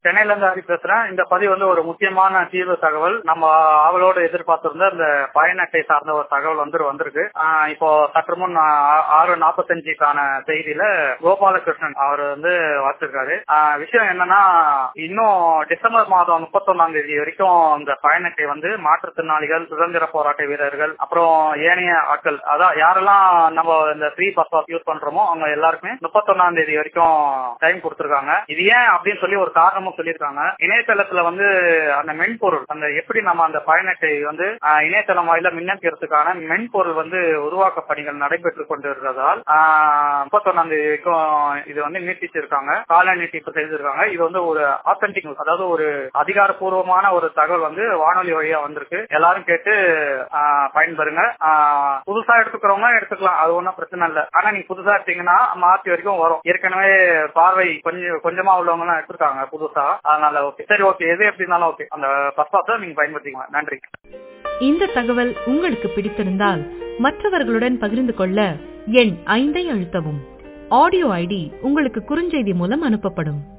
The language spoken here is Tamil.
சென்னையில இருந்து ஹரி பேசுறேன் இந்த பதிவு வந்து ஒரு முக்கியமான தீர்வு தகவல் நம்ம ஆவலோடு எதிர்பார்த்திருந்த இந்த பயண அட்டை சார்ந்த ஒரு தகவல் வந்து வந்திருக்கு ஆஹ் இப்போ சற்று முன் ஆ- ஆறு நாற்பத்தஞ்சுக்கான செய்தியில கோபாலகிருஷ்ணன் அவர் வந்து வாசிச்சிருக்காரு ஆஹ் விஷயம் என்னன்னா இன்னும் டிசம்பர் மாதம் முப்பத்தொன்னாம் தேதி வரைக்கும் இந்த பயண அட்டை வந்து மாற்றுத்திறனாளிகள் சுதந்திர போராட்ட வீரர்கள் அப்புறம் ஏனைய ஆட்கள் அதான் யாரெல்லாம் நம்ம இந்த ஃப்ரீ பஸ் பாஸ் யூஸ் பண்றோமோ அவங்க எல்லாருக்குமே முப்பத்தொன்னாம் தேதி வரைக்கும் டைம் கொடுத்திருக்காங்க இது ஏன் அப்படின்னு சொல்லி ஒரு காரணமும் சொல்லியிருக்காங்க இணையதளத்துல வந்து அந்த மென்பொருள் அந்த எப்படி நம்ம அந்த பயணத்தை வந்து ஆஹ், இணையதளம் வாயில விண்ணப்பிக்கிறதுக்கான மென்பொருள் வந்து உருவாக்க பணிகள் நடைபெற்று கொண்டிருக்கிறதால் முப்பத்தொன்னாம் தேதி வரைக்கும் இது வந்து நீட்டிச்சிருக்காங்க கால நீட்டிப்பு செய்திருக்காங்க இது வந்து ஒரு ஆத்தென்டிக் அதாவது ஒரு அதிகாரப்பூர்வமான ஒரு தகவல் வந்து வானொலி வழியா வந்திருக்கு எல்லாரும் கேட்டு ஆஹ், பயன்பெறுங்க ஆஹ், புதுசா எடுத்துக்கிறவங்க எடுத்துக்கலாம் அது ஒன்றும் பிரச்சனை இல்லை ஆனா நீங்க புதுசா எடுத்தீங்கன்னா மார்ச் வரைக்கும் வரும் ஏற்கனவே பார்வை கொஞ்சம் கொஞ்சமா உள்ளவங்க எல்லாம் எடுத்திருக்காங்க புதுசா அதனால ஓகே சரி ஓகே எது எப்படி இருந்தாலும் ஓகே அந்த பஸ் பாஸ் நீங்க பயன்படுத்திக்கலாம் நன்றி இந்த தகவல் உங்களுக்கு பிடித்திருந்தால் மற்றவர்களுடன் பகிர்ந்து கொள்ள எண் ஐந்தை அழுத்தவும் ஆடியோ ஐடி உங்களுக்கு குறுஞ்செய்தி மூலம் அனுப்பப்படும்